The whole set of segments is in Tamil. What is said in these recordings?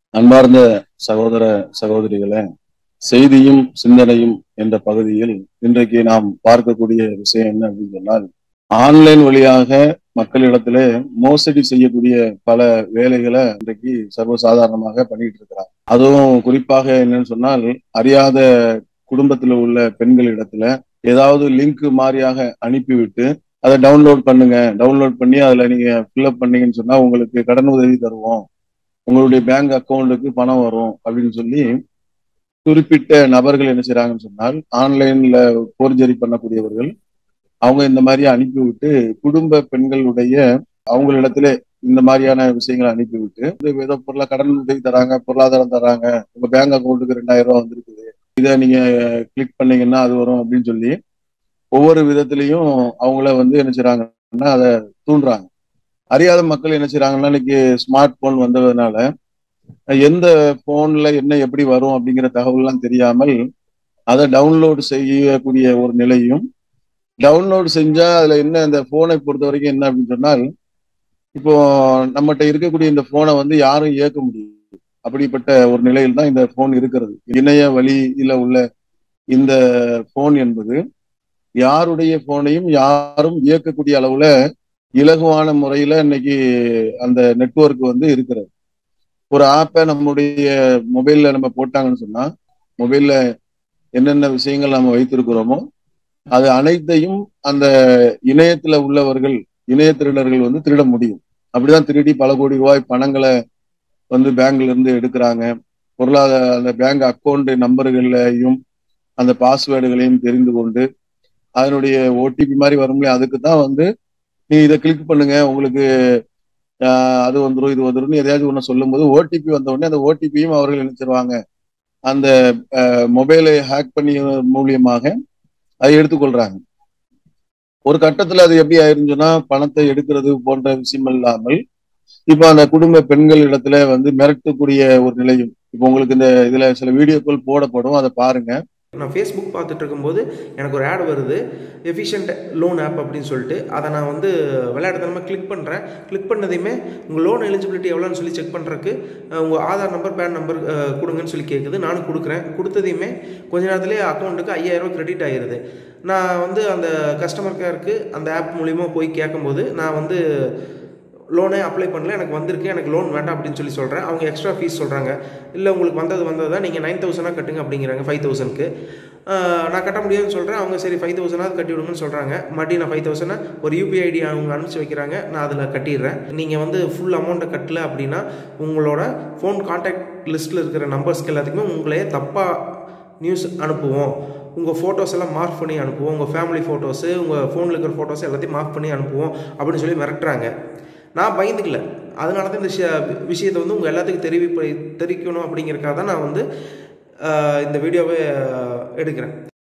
அன்பார்ந்த சகோதர சகோதரிகளே செய்தியும் சிந்தனையும் என்ற பகுதியில் இன்றைக்கு நாம் பார்க்கக்கூடிய விஷயம் என்ன அப்படின்னு சொன்னால் ஆன்லைன் வழியாக மக்களிடத்திலே மோசடி செய்யக்கூடிய பல வேலைகளை இன்றைக்கு சர்வசாதாரணமாக பண்ணிட்டு இருக்கிறாங்க அதுவும் குறிப்பாக என்னன்னு சொன்னால் அறியாத குடும்பத்தில் உள்ள பெண்களிடத்துல ஏதாவது லிங்க் மாதிரியாக அனுப்பிவிட்டு அதை டவுன்லோட் பண்ணுங்க டவுன்லோட் பண்ணி அதுல நீங்க ஃபில்அப் பண்ணீங்கன்னு சொன்னா உங்களுக்கு கடன் உதவி தருவோம் உங்களுடைய பேங்க் அக்கௌண்ட்டுக்கு பணம் வரும் அப்படின்னு சொல்லி குறிப்பிட்ட நபர்கள் என்ன செய்யறாங்கன்னு சொன்னால் ஆன்லைன்ல போர்ஜரி பண்ணக்கூடியவர்கள் அவங்க இந்த மாதிரி அனுப்பிவிட்டு குடும்ப பெண்களுடைய அவங்களிடத்துல இந்த மாதிரியான விஷயங்களை அனுப்பிவிட்டு ஏதோ பொருளா கடன் உதவி தராங்க பொருளாதாரம் தராங்க உங்க பேங்க் அக்கௌண்ட்டுக்கு ரெண்டாயிரம் ரூபாய் வந்திருக்குது இதை நீங்க கிளிக் பண்ணீங்கன்னா அது வரும் அப்படின்னு சொல்லி ஒவ்வொரு விதத்திலையும் அவங்கள வந்து என்ன செய்யறாங்கன்னா அதை தூண்டுறாங்க அறியாத மக்கள் என்ன செய்யறாங்கன்னா இன்னைக்கு ஸ்மார்ட் போன் வந்ததுனால எந்த போன்ல என்ன எப்படி வரும் அப்படிங்கிற தகவல்லாம் தெரியாமல் அதை டவுன்லோடு செய்யக்கூடிய ஒரு நிலையும் டவுன்லோடு செஞ்சா அதுல என்ன இந்த போனை பொறுத்த வரைக்கும் என்ன அப்படின்னு சொன்னால் இப்போ நம்மகிட்ட இருக்கக்கூடிய இந்த போனை வந்து யாரும் இயக்க முடியும் அப்படிப்பட்ட ஒரு நிலையில் தான் இந்த போன் இருக்கிறது இணைய வழியில உள்ள இந்த போன் என்பது யாருடைய போனையும் யாரும் இயக்கக்கூடிய அளவுல இலகுவான முறையில இன்னைக்கு அந்த நெட்ஒர்க் வந்து இருக்கிறது ஒரு ஆப்பை நம்முடைய மொபைல்ல நம்ம போட்டாங்கன்னு சொன்னா மொபைல்ல என்னென்ன விஷயங்கள் நம்ம வைத்திருக்கிறோமோ அது அனைத்தையும் அந்த இணையத்துல உள்ளவர்கள் இணைய திருடர்கள் வந்து திருட முடியும் அப்படிதான் திருடி பல கோடி ரூபாய் பணங்களை வந்து பேங்க்ல இருந்து எடுக்கிறாங்க பொருளாதார அந்த பேங்க் அக்கௌண்ட் நம்பர்களையும் அந்த பாஸ்வேர்டுகளையும் தெரிந்து கொண்டு அதனுடைய ஓடிபி மாதிரி வரும்லையே அதுக்கு தான் வந்து நீ இதை கிளிக் பண்ணுங்க உங்களுக்கு அது வந்துடும் இது வந்துடும் எதையாச்சும் ஒன்று சொல்லும் போது ஓடிபி வந்த உடனே அந்த ஓடிபியும் அவர்கள் நினைச்சிருவாங்க அந்த மொபைலை ஹேக் பண்ணி மூலியமாக அதை எடுத்துக்கொள்றாங்க ஒரு கட்டத்துல அது எப்படி ஆயிருந்துச்சுன்னா பணத்தை எடுக்கிறது போன்ற விஷயம் இல்லாமல் இப்ப அந்த குடும்ப பெண்கள் இடத்துல வந்து மிரட்டக்கூடிய ஒரு நிலையும் இப்போ உங்களுக்கு இந்த இதுல சில வீடியோக்கள் போடப்படும் அதை பாருங்க நான் ஃபேஸ்புக் பார்த்துட்டு இருக்கும்போது எனக்கு ஒரு ஆட் வருது எஃபிஷியன்ட் லோன் ஆப் அப்படின்னு சொல்லிட்டு அதை நான் வந்து விளையாடுத்தனமாக கிளிக் பண்ணுறேன் கிளிக் பண்ணதையுமே உங்கள் லோன் எலிஜிபிலிட்டி எவ்வளோன்னு சொல்லி செக் பண்ணுறதுக்கு உங்கள் ஆதார் நம்பர் பேன் நம்பர் கொடுங்கன்னு சொல்லி கேட்குது நானும் கொடுக்குறேன் கொடுத்ததையுமே கொஞ்ச நேரத்துலேயே அக்கௌண்ட்டுக்கு ஐயாயிரம் கிரெடிட் ஆகிடுது நான் வந்து அந்த கஸ்டமர் கேருக்கு அந்த ஆப் மூலிமா போய் கேட்கும்போது நான் வந்து லோனே அப்ளை பண்ணல எனக்கு வந்திருக்கு எனக்கு லோன் வேண்டாம் அப்படின்னு சொல்லி சொல்கிறேன் அவங்க எக்ஸ்ட்ரா ஃபீஸ் சொல்கிறாங்க இல்லை உங்களுக்கு வந்தது வந்தது தான் நீங்கள் நைன் தௌசண்டாக கட்டுங்க அப்படிங்கிறாங்க ஃபைவ் தௌசண்ட்க்கு நான் கட்ட முடியாதுன்னு சொல்கிறேன் அவங்க சரி ஃபைவ் தௌசண்டாவது கட்டி விடுங்கன்னு சொல்கிறாங்க மறுபடியும் நான் ஃபைவ் தௌசண்டை ஒரு யூபிஐ ஐடி அவங்க அனுப்பிச்சி வைக்கிறாங்க நான் அதில் கட்டிடுறேன் நீங்கள் வந்து ஃபுல் அமௌண்ட்டை கட்டல அப்படின்னா உங்களோட ஃபோன் கான்டாக்ட் லிஸ்ட்டில் இருக்கிற நம்பர்ஸ்க்கு எல்லாத்துக்குமே உங்களே தப்பாக நியூஸ் அனுப்புவோம் உங்கள் ஃபோட்டோஸ் எல்லாம் மார்க் பண்ணி அனுப்புவோம் உங்கள் ஃபேமிலி ஃபோட்டோஸு உங்கள் ஃபோனில் இருக்கிற ஃபோட்டோஸ் எல்லாத்தையும் மார்க் பண்ணி அனுப்புவோம் அப்படின்னு சொல்லி மிரட்டுறாங்க நான் பயந்துக்கல அதனால தான் இந்த விஷயத்தை வந்து உங்கள் எல்லாத்துக்கும் தெரிவி தெரிவிக்கணும் அப்படிங்கிறக்காக தான் நான் வந்து இந்த வீடியோவை எடுக்கிறேன்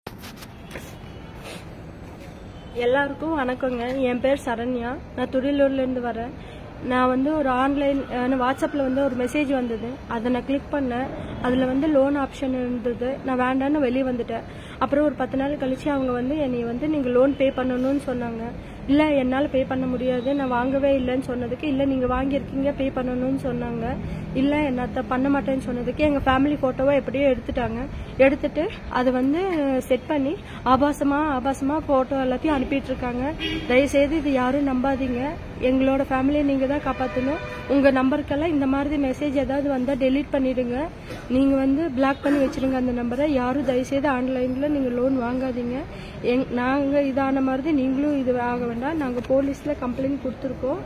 எல்லாருக்கும் வணக்கங்க என் பேர் சரண்யா நான் துடிலூர்லேருந்து வரேன் நான் வந்து ஒரு ஆன்லைன் வாட்ஸ்அப்பில் வந்து ஒரு மெசேஜ் வந்தது அதை நான் கிளிக் பண்ணேன் அதில் வந்து லோன் ஆப்ஷன் இருந்தது நான் வேண்டான்னு வெளியே வந்துட்டேன் அப்புறம் ஒரு பத்து நாள் கழிச்சு அவங்க வந்து என்னை வந்து நீங்கள் லோன் பே பண்ணணும்னு சொன்னாங்க இல்லை என்னால் பே பண்ண முடியாது நான் வாங்கவே இல்லைன்னு சொன்னதுக்கு இல்லை நீங்கள் வாங்கியிருக்கீங்க பே பண்ணணும்னு சொன்னாங்க இல்லை என்னத்த பண்ண மாட்டேன்னு சொன்னதுக்கு எங்கள் ஃபேமிலி ஃபோட்டோவை எப்படியோ எடுத்துட்டாங்க எடுத்துட்டு அதை வந்து செட் பண்ணி ஆபாசமாக ஆபாசமாக ஃபோட்டோ எல்லாத்தையும் அனுப்பிட்டு இருக்காங்க தயவுசெய்து இது யாரும் நம்பாதீங்க எங்களோட ஃபேமிலியை நீங்கள் தான் காப்பாற்றணும் உங்கள் நம்பருக்கெல்லாம் இந்த மாதிரி மெசேஜ் ஏதாவது வந்தால் டெலீட் பண்ணிடுங்க நீங்கள் வந்து பிளாக் பண்ணி வச்சிருங்க அந்த நம்பரை யாரும் தயவுசெய்து ஆன்லைனில் நீங்கள் லோன் வாங்காதீங்க எங் நாங்கள் இதான மாதிரி நீங்களும் இது ஆக வேண்டாம் நாங்கள் போலீஸில் கம்ப்ளைண்ட் கொடுத்துருக்கோம்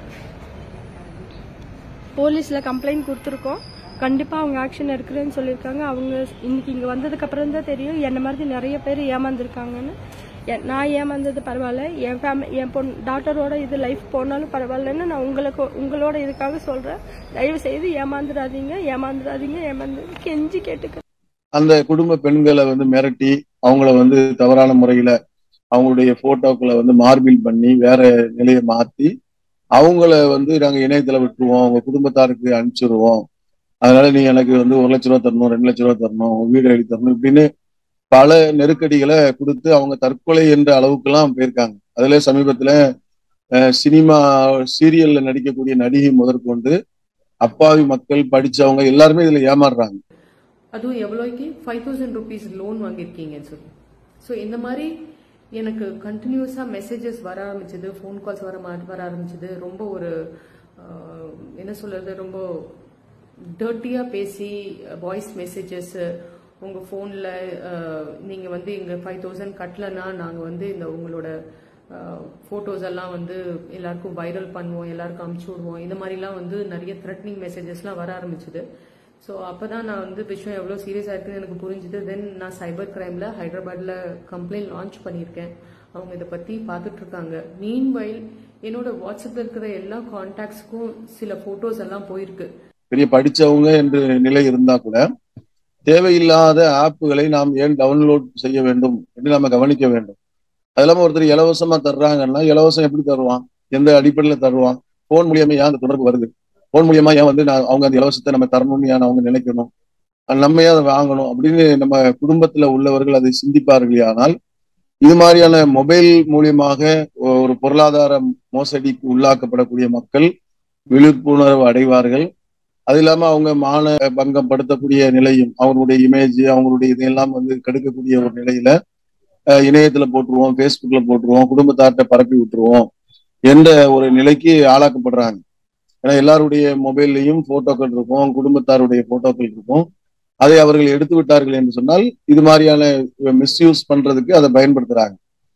போலீஸில் கம்ப்ளைண்ட் கொடுத்துருக்கோம் கண்டிப்பாக அவங்க ஆக்ஷன் எடுக்கிறேன்னு சொல்லியிருக்காங்க அவங்க இன்னைக்கு இங்கே வந்ததுக்கு அப்புறம் தான் தெரியும் என்ன மாதிரி நிறைய பேர் ஏமாந்துருக்காங்கன்னு நான் ஏமாந்தது பரவாயில்ல என் ஃபேமிலி என் பொன் டாக்டரோட இது லைஃப் போனாலும் பரவாயில்லன்னு நான் உங்களுக்கு உங்களோட இதுக்காக சொல்கிறேன் தயவு செய்து ஏமாந்துடாதீங்க ஏமாந்துடாதீங்க ஏமாந்து கெஞ்சி கேட்டுக்க அந்த குடும்ப பெண்களை வந்து மிரட்டி அவங்கள வந்து தவறான முறையில அவங்களுடைய போட்டோக்களை வந்து மார்பில் பண்ணி வேற நிலையை மாத்தி அவங்கள வந்து நாங்க இணையத்துல விட்டுருவோம் உங்க குடும்பத்தாருக்கு அனுப்பிச்சிருவோம் அதனால நீ எனக்கு வந்து ஒரு லட்ச ரூபா தரணும் ரெண்டு லட்ச ரூபா தரணும் வீடு எழுதி தரணும் இப்படின்னு பல நெருக்கடிகளை கொடுத்து அவங்க தற்கொலை என்ற அளவுக்குலாம் போயிருக்காங்க அதுல சமீபத்துல சினிமா சீரியல்ல நடிக்கக்கூடிய நடிகை முதற்கொண்டு அப்பாவி மக்கள் படிச்சவங்க எல்லாருமே இதுல ஏமாறுறாங்க அதுவும் எவ்வளோக்கு ஃபைவ் தௌசண்ட் ருபீஸ் லோன் வாங்கியிருக்கீங்கன்னு சொல்லி ஸோ இந்த மாதிரி எனக்கு கண்டினியூஸாக மெசேஜஸ் வர ஆரம்பிச்சது ஃபோன் கால்ஸ் வர மா- வர ஆரம்பிச்சது ரொம்ப ஒரு ஆஹ், என்ன சொல்றது ரொம்ப டர்ட்டியாக பேசி வாய்ஸ் மெசேஜஸ் உங்கள் ஃபோனில் நீங்கள் வந்து இங்கே ஃபைவ் தௌசண்ட் கட்டலைன்னா நாங்கள் வந்து இந்த உங்களோட ஃபோட்டோஸ் எல்லாம் வந்து எல்லாருக்கும் வைரல் பண்ணுவோம் எல்லாருக்கும் அமுச்சு விடுவோம் இந்த மாதிரிலாம் வந்து நிறைய த்ரெட்னிங் மெசேஜஸ்லாம் வர ஆரம்பிச்சது ஸோ அப்போ தான் நான் வந்து விஷயம் எவ்வளோ சீரியஸாக இருக்குன்னு எனக்கு புரிஞ்சுது தென் நான் சைபர் கிரைமில் ஹைதராபாத்தில் கம்ப்ளைண்ட் லான்ச் பண்ணியிருக்கேன் அவங்க இதை பற்றி பார்த்துட்டு இருக்காங்க மீன் வைல் என்னோட வாட்ஸ்அப்பில் இருக்கிற எல்லா கான்டாக்ட்ஸ்க்கும் சில ஃபோட்டோஸ் எல்லாம் போயிருக்கு பெரிய படிச்சவங்க என்று நிலை இருந்தா கூட தேவையில்லாத ஆப்புகளை நாம் ஏன் டவுன்லோட் செய்ய வேண்டும் என்று நம்ம கவனிக்க வேண்டும் அது இல்லாம ஒருத்தர் இலவசமா தர்றாங்கன்னா இலவசம் எப்படி தருவான் எந்த அடிப்படையில தருவான் போன் மூலியமா ஏன் அந்த தொடர்பு வருது போன் மூலியமா ஏன் வந்து நான் அவங்க அந்த இலவசத்தை நம்ம தரணும்னு ஏன் அவங்க நினைக்கணும் அது நம்ம ஏன் அதை வாங்கணும் அப்படின்னு நம்ம குடும்பத்துல உள்ளவர்கள் அதை சிந்திப்பார்களே ஆனால் இது மாதிரியான மொபைல் மூலியமாக ஒரு பொருளாதார மோசடிக்கு உள்ளாக்கப்படக்கூடிய மக்கள் விழிப்புணர்வு அடைவார்கள் அது இல்லாம அவங்க மான பங்கம் படுத்தக்கூடிய நிலையும் அவங்களுடைய இமேஜ் அவங்களுடைய இதையெல்லாம் வந்து கெடுக்கக்கூடிய ஒரு நிலையில அஹ், இணையத்துல போட்டுருவோம் ஃபேஸ்புக்ல போட்டுருவோம் குடும்பத்தார்ட்ட பரப்பி விட்டுருவோம் என்ற ஒரு நிலைக்கு ஆளாக்கப்படுறாங்க ஏன்னா எல்லாருடைய மொபைல்லையும் போட்டோக்கள் இருக்கும் குடும்பத்தாருடைய போட்டோக்கள் இருக்கும் அதை அவர்கள் எடுத்து விட்டார்கள் என்று சொன்னால் இது மாதிரியான மிஸ்யூஸ் பண்றதுக்கு அதை பயன்படுத்துறாங்க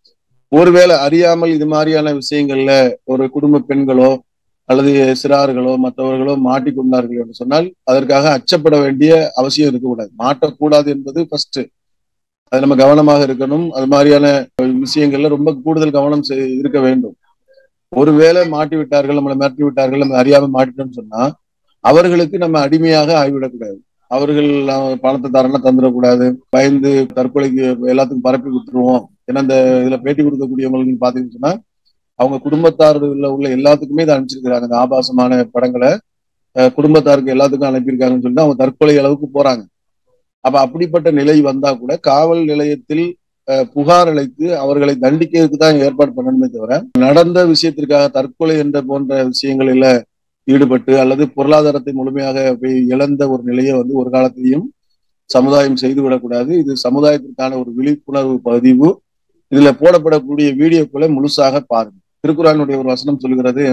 ஒருவேளை அறியாமல் இது மாதிரியான விஷயங்கள்ல ஒரு குடும்ப பெண்களோ அல்லது சிறார்களோ மற்றவர்களோ மாட்டிக்கொண்டார்கள் என்று சொன்னால் அதற்காக அச்சப்பட வேண்டிய அவசியம் இருக்கக்கூடாது மாட்டக்கூடாது என்பது ஃபர்ஸ்ட் அது நம்ம கவனமாக இருக்கணும் அது மாதிரியான விஷயங்கள்ல ரொம்ப கூடுதல் கவனம் செய்- இருக்க வேண்டும் ஒருவேளை மாட்டி விட்டார்கள் நம்மளை மிரட்டி விட்டார்கள் நம்ம அறியாம மாட்டிட்டோம்னு சொன்னா அவர்களுக்கு நம்ம அடிமையாக ஆகிவிடக்கூடாது அவர்கள் அஹ், பணத்தை தரனா தந்துடக்கூடாது பயந்து தற்கொலைக்கு எல்லாத்துக்கும் பரப்பி கொடுத்துருவோம் ஏன்னா இந்த இதுல பேட்டி கொடுக்கக்கூடியவங்களுக்கு நீங்க பாத்தீங்கன்னு சொன்னா அவங்க குடும்பத்தாருல உள்ள எல்லாத்துக்குமே இதை அனுப்பிச்சிருக்கிறாங்க இந்த ஆபாசமான படங்களை அஹ், குடும்பத்தாருக்கு எல்லாத்துக்கும் அனுப்பியிருக்காங்கன்னு சொல்லிட்டு அவங்க தற்கொலை அளவுக்கு போறாங்க அப்ப அப்படிப்பட்ட நிலை வந்தா கூட காவல் நிலையத்தில் அஹ், புகார் அளித்து அவர்களை தண்டிக்கிறதுக்கு தான் ஏற்பாடு பண்ணணுமே தவிர நடந்த விஷயத்திற்காக தற்கொலை என்ற போன்ற விஷயங்களில ஈடுபட்டு அல்லது பொருளாதாரத்தை முழுமையாக போய் இழந்த ஒரு நிலையை வந்து ஒரு காலத்திலையும் சமுதாயம் செய்து விடக்கூடாது இது சமுதாயத்திற்கான ஒரு விழிப்புணர்வு பதிவு இதுல போடப்படக்கூடிய வீடியோக்களை முழுசாக பாருங்க திருக்குறானுடைய ஒரு வசனம் சொல்கிறது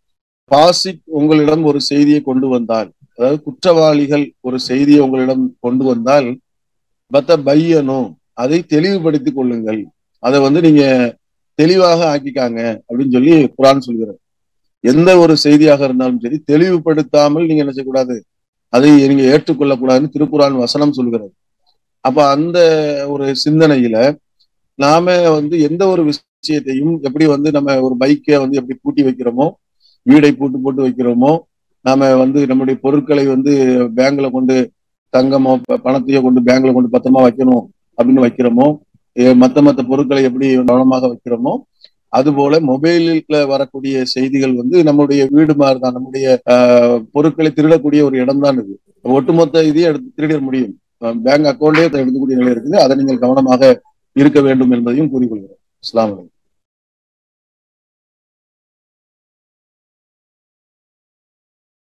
பாசிக் உங்களிடம் ஒரு செய்தியை கொண்டு வந்தால் அதாவது குற்றவாளிகள் ஒரு செய்தியை உங்களிடம் கொண்டு வந்தால் பத்த பையனும் அதை தெளிவுபடுத்திக் கொள்ளுங்கள் அதை வந்து நீங்க தெளிவாக ஆக்கிக்காங்க அப்படின்னு சொல்லி குரான் சொல்கிறது எந்த ஒரு செய்தியாக இருந்தாலும் சரி தெளிவுபடுத்தாமல் நீங்க என்ன செய்யக்கூடாது அதை நீங்க ஏற்றுக்கொள்ளக்கூடாதுன்னு திருக்குறான் வசனம் சொல்கிறது அப்ப அந்த ஒரு சிந்தனையில நாம வந்து எந்த ஒரு விஷயத்தையும் எப்படி வந்து நம்ம ஒரு பைக்கை வந்து எப்படி பூட்டி வைக்கிறோமோ வீடை பூட்டு போட்டு வைக்கிறோமோ நாம வந்து நம்முடைய பொருட்களை வந்து பேங்க்ல கொண்டு தங்கமோ ப- பணத்தையோ கொண்டு பேங்க்ல கொண்டு பத்திரமா வைக்கணும் அப்படின்னு வைக்கிறோமோ எ- மத்த மத்த பொருட்களை எப்படி கவனமாக வைக்கிறோமோ அதுபோல மொபைலில் வரக்கூடிய செய்திகள் வந்து நம்முடைய வீடு மாதிரி தான் நம்முடைய ஆஹ், பொருட்களை திருடக்கூடிய ஒரு இடம் தான் இது ஒட்டுமொத்த இதையும் எடுத்து திருட முடியும் பேங்க் அக்கௌண்ட்லயே எடுக்கக்கூடிய நிலை இருக்குது அதை நீங்கள் கவனமாக இருக்க வேண்டும் என்பதையும் கூறிக்கொள்கிறேன் அஸ்ஸலாமு அலைக்கும்